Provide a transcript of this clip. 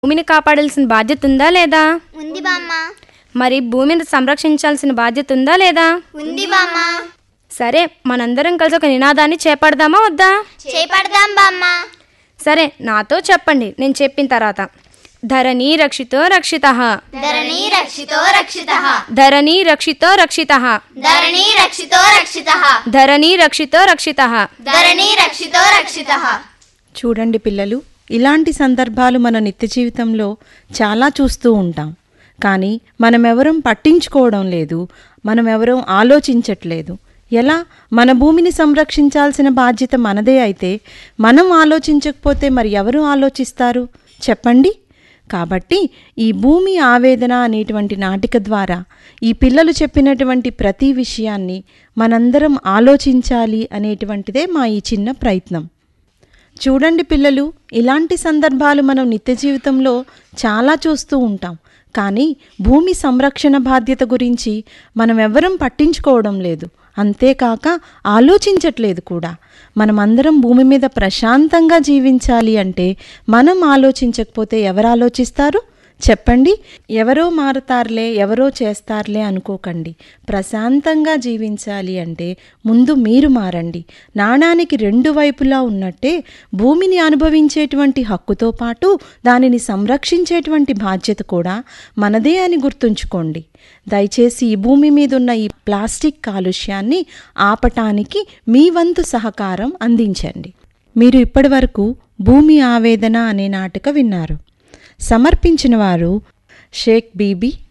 భూమిని కాపాడాల్సిన బాధ్యత ఉందా లేదా ఉంది బామ్మ మరి భూమిని సంరక్షించాల్సిన బాధ్యత ఉందా లేదా ఉంది బామ్మ సరే మనందరం కలిసి ఒక నినాదాన్ని చేపడదామా వద్దా చేపడదాం బామ్మ సరే నాతో చెప్పండి నేను చెప్పిన తర్వాత ధరణి రక్షితో రక్షిత ధరణి రక్షితో రక్షిత ధరణి రక్షితో రక్షిత ధరణి రక్షితో రక్షిత ధరణి రక్షితో రక్షిత ధరణి రక్షితో రక్షిత చూడండి పిల్లలు ఇలాంటి సందర్భాలు మన నిత్య జీవితంలో చాలా చూస్తూ ఉంటాం కానీ మనమెవరం పట్టించుకోవడం లేదు మనమెవరం ఆలోచించట్లేదు ఎలా మన భూమిని సంరక్షించాల్సిన బాధ్యత మనదే అయితే మనం ఆలోచించకపోతే మరి ఎవరు ఆలోచిస్తారు చెప్పండి కాబట్టి ఈ భూమి ఆవేదన అనేటువంటి నాటిక ద్వారా ఈ పిల్లలు చెప్పినటువంటి ప్రతి విషయాన్ని మనందరం ఆలోచించాలి అనేటువంటిదే మా ఈ చిన్న ప్రయత్నం చూడండి పిల్లలు ఇలాంటి సందర్భాలు మనం నిత్య జీవితంలో చాలా చూస్తూ ఉంటాం కానీ భూమి సంరక్షణ బాధ్యత గురించి మనం ఎవ్వరం పట్టించుకోవడం లేదు అంతేకాక ఆలోచించట్లేదు కూడా మనమందరం భూమి మీద ప్రశాంతంగా జీవించాలి అంటే మనం ఆలోచించకపోతే ఎవరు ఆలోచిస్తారు చెప్పండి ఎవరో మారతారులే ఎవరో చేస్తారులే అనుకోకండి ప్రశాంతంగా జీవించాలి అంటే ముందు మీరు మారండి నాణానికి రెండు వైపులా ఉన్నట్టే భూమిని అనుభవించేటువంటి హక్కుతో పాటు దానిని సంరక్షించేటువంటి బాధ్యత కూడా మనదే అని గుర్తుంచుకోండి దయచేసి ఈ భూమి మీద ఉన్న ఈ ప్లాస్టిక్ కాలుష్యాన్ని ఆపటానికి మీ వంతు సహకారం అందించండి మీరు ఇప్పటివరకు భూమి ఆవేదన అనే నాటక విన్నారు సమర్పించిన వారు షేక్ బీబీ